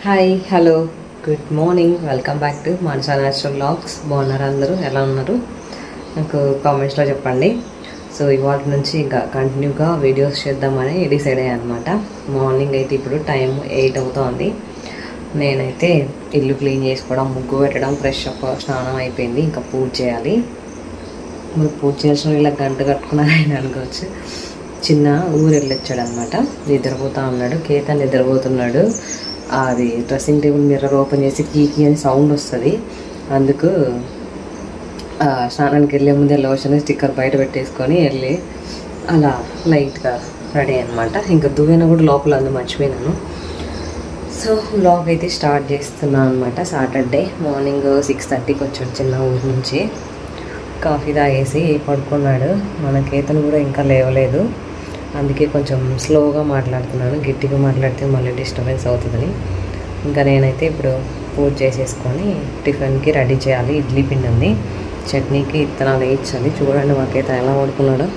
Hi hello good morning welcome back to Manasa natural blogs బాగున్నారు అందరూ ఎలా ఉన్నారు నాకు కామెంట్స్లో చెప్పండి సో ఇవాళ నుంచి ఇంకా కంటిన్యూగా వీడియోస్ చేద్దామని డిసైడ్ అయ్యాను అనమాట మార్నింగ్ అయితే ఇప్పుడు టైం ఎయిట్ అవుతోంది నేనైతే ఇల్లు క్లీన్ చేసుకోవడం ముగ్గు పెట్టడం ఫ్రెష్ అప్ స్నానం అయిపోయింది ఇంకా పూజ చేయాలి మరి పూజ చేసిన ఇలా గంట కట్టుకున్నారని అనుకోవచ్చు చిన్న ఊరు వెళ్ళొచ్చాడు అనమాట నిద్రపోతా ఉన్నాడు కేతన్ నిద్రపోతున్నాడు అది డ్రెస్సింగ్ టేబుల్ మిర్రర్ ఓపెన్ చేసి కీకి అని సౌండ్ వస్తుంది అందుకు ఆ, స్నానానికి వెళ్ళే ముందే లోషన్ స్టిక్కర్ బయట పెట్టేసుకొని వెళ్ళి అలా లైట్గా రెడీ అనమాట ఇంకా దువ్వెన కూడా లోపల అందు మర్చిపోయినాను సో బ్లాగ్ అయితే స్టార్ట్ చేస్తున్నాను అనమాట సాటర్డే మార్నింగ్ సిక్స్ థర్టీకి వచ్చాడు చిన్న ఊరు నుంచి కాఫీ తాగేసి పడుకున్నాడు మన కేతను కూడా ఇంకా లేవలేదు అందుకే కొంచెం స్లోగా మాట్లాడుతున్నాను గట్టిగా మాట్లాడితే మళ్ళీ డిస్టర్బెన్స్ అవుతుందని ఇంకా నేనైతే ఇప్పుడు పూజ చేసేసుకొని టిఫిన్కి రెడీ చేయాలి ఇడ్లీ పిండి ఉంది చట్నీకి ఇత్తనాలు వేయించాలి చూడండి మాకైతే ఎలా పడుకున్నాడో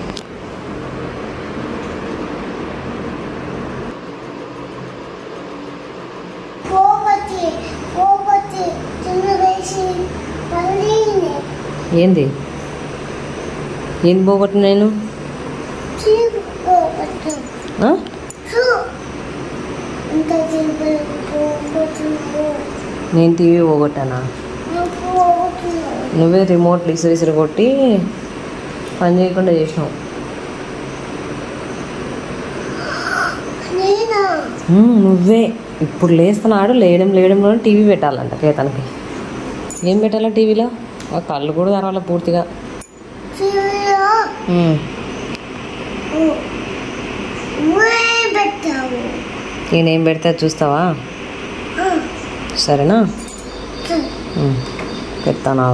పోగొట్టి పోగొట్టి చిన్న వేసి మళ్ళీ ఏంది ఏం పోగొట్టు నేను చీపు పోగొట్టు ఆ? చూ ఇంత చీపులు పోగొట్టున్నావు నేను టీవీ పోగొట్టానా నువ్వు పోగొట్టున్నావు నువ్వే రిమోట్ విసిరి విసిరి కొట్టి పని చేయకుండా చేసినావు నేనా ఉమ్, నువ్వే ఇప్పుడు లేస్తున్నాడు లేయడం లేయడంలో టీవీ పెట్టాలంట కేతనకి ఏం పెట్టాలా టీవీలో ఆ కళ్ళు కూడా తెరవాలి పూర్తిగా చీలో ఉమ్, నువ్వే పెట్టావు నేనేం పెడితే అది చూస్తావా ఆ, సరేనా చూ. ఉమ్, పెడతాను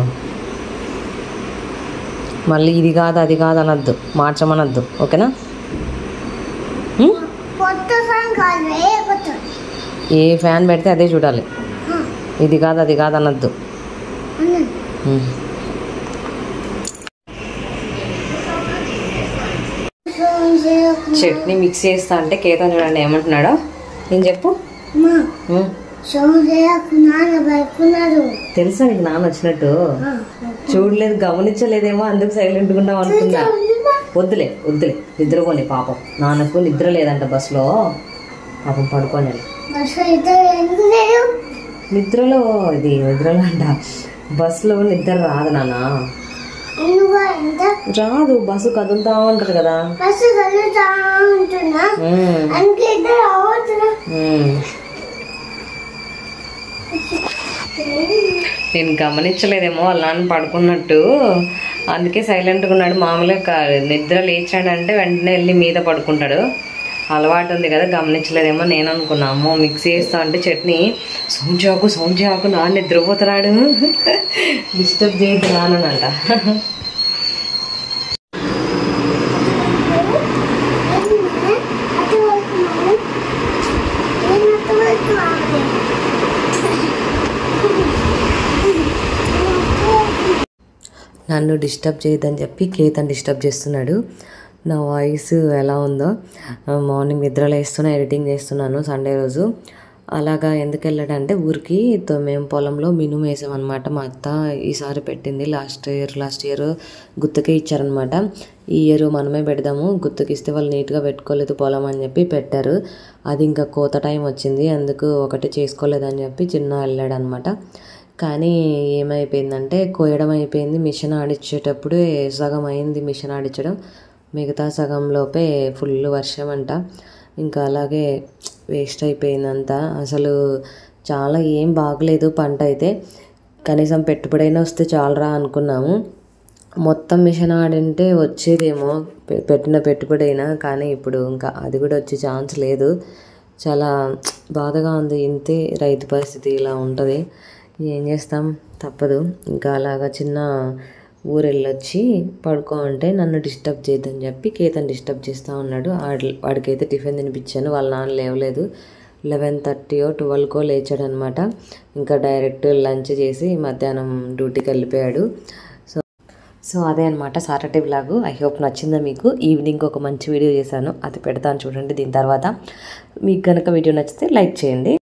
మళ్ళీ ఇది కాదు అది కాదు అనొద్దు మార్చమనొద్దు ఓకేనా ఉమ్? కొత్త ఫ్యాన్ కాదు ఏ కొత్త ఏ ఫ్యాన్ పెడితే అదే చూడాలి ఆ, ఇది కాదు అది కాదు అనొద్దు ఉన్నది. ఉమ్. ఫోన్ చేయకు. చట్నీ మిక్స్ చేస్తా అంటే కేతన్ చూడండి ఏమంటున్నాడో నేను చెప్పు అమ్మా, ఉమ్. ఫోన్ చేయకు నాన్న భయకున్నాడు తెలుసా నీకు నాన్న వచ్చినట్టు ఆ, చూడలేదు గమనించలేదేమో అందుకు సైలెంట్ ఉన్నాం అనుకున్నా ఉందిమా? వద్దులే వద్దులే నిద్రపోలే పాపం నాన్నకు నిద్ర లేదంట బస్సులో పాపం పడుకోని బస్సు ఇద్దరు ఎందుకు లేరు నిద్రలో ఇది నిద్రలో అంట బస్సులో నిద్ర రాదు నాన్న ఎందుకు ఎంత రాదు బస్సు కదులుతా ఉంటది కదా బస్సు కలుగుతా ఉంటున్నా ఉమ్, అందుకే ఇద్దరు అవ్వతున్నా ఉమ్. నేను గమనించలేదేమో వాళ్ళ నాన్న పడుకున్నట్టు అందుకే సైలెంట్గా ఉన్నాడు మామూలుగా క- నిద్ర లేచాడంటే వెంటనే వెళ్ళి మీద పడుకుంటాడు అలవాటు ఉంది కదా గమనించలేదేమో నేను అనుకున్నా అమ్మో మిక్స్ చేస్తా అంటే చట్నీ సౌండ్ చేయకు సౌండ్ చేయకు నా నిద్రపోతున్నాడు డిస్టర్బ్ చేయద్దు నానంట అటు వరకు నేను అటు వరకు రావాలి నన్ను డిస్టర్బ్ చేయొద్దని చెప్పి కేతన్ డిస్టర్బ్ చేస్తున్నాడు నా వాయిస్ ఎలా ఉందో ఆ, మార్నింగ్ నిద్రలో వేస్తున్నా ఎడిటింగ్ చేస్తున్నాను సండే రోజు అలాగా ఎందుకు వెళ్ళాడంటే ఊరికి తో- మేము పొలంలో మినుము వేసామన్నమాట మా అత్త ఈసారి పెట్టింది లాస్ట్ ఇయర్ లాస్ట్ ఇయర్ గుత్తకే ఇచ్చారనమాట ఈ ఇయర్ మనమే పెడదాము గుత్తకి ఇస్తే వాళ్ళు నీట్గా పెట్టుకోలేదు పొలం అని చెప్పి పెట్టారు అది ఇంకా కోత టైం వచ్చింది అందుకు ఒకటి చేసుకోలేదని చెప్పి చిన్న వెళ్ళాడనమాట కానీ ఏమైపోయిందంటే కోయడం అయిపోయింది మిషన్ ఆడిచ్చేటప్పుడు సగం అయింది మిషన్ ఆడించడం మిగతా సగం లోపే ఫుల్ వర్షం అంట ఇంకా అలాగే వేస్ట్ అయిపోయిందంతా అసలు చాలా ఏం బాగలేదు పంట అయితే కనీసం పెట్టుబడైనా వస్తే చాలరా అనుకున్నాము మొత్తం మిషన్ ఆడింటే వచ్చేదేమో పె- పెట్టిన పెట్టుబడైనా కానీ ఇప్పుడు ఇంకా అది కూడా వచ్చే ఛాన్స్ లేదు చాలా బాధగా ఉంది ఇంతే రైతు పరిస్థితి ఇలా ఉంటుంది ఏం చేస్తాం తప్పదు ఇంకా అలాగా చిన్న ఊరు వెళ్ళొచ్చి పడుకో అంటే నన్ను డిస్టర్బ్ చేయొద్దని చెప్పి కేతన్ డిస్టర్బ్ చేస్తూ ఉన్నాడు ఆడి- వాడికైతే టిఫిన్ తినిపించాను వాళ్ళ నాన్న లేవలేదు లెవెన్ థర్టీయో ట్వెల్వ్కో లేచాడు అనమాట ఇంకా డైరెక్ట్ లంచ్ చేసి మధ్యాహ్నం డ్యూటీకి వెళ్ళిపోయాడు సో సో అదే అనమాట సాటర్డే బ్లాగు ఐ హోప్ నచ్చిందా మీకు ఈవినింగ్ ఒక మంచి వీడియో చేశాను అది పెడతాను చూడండి దీని తర్వాత మీకు కనుక వీడియో నచ్చితే లైక్ చేయండి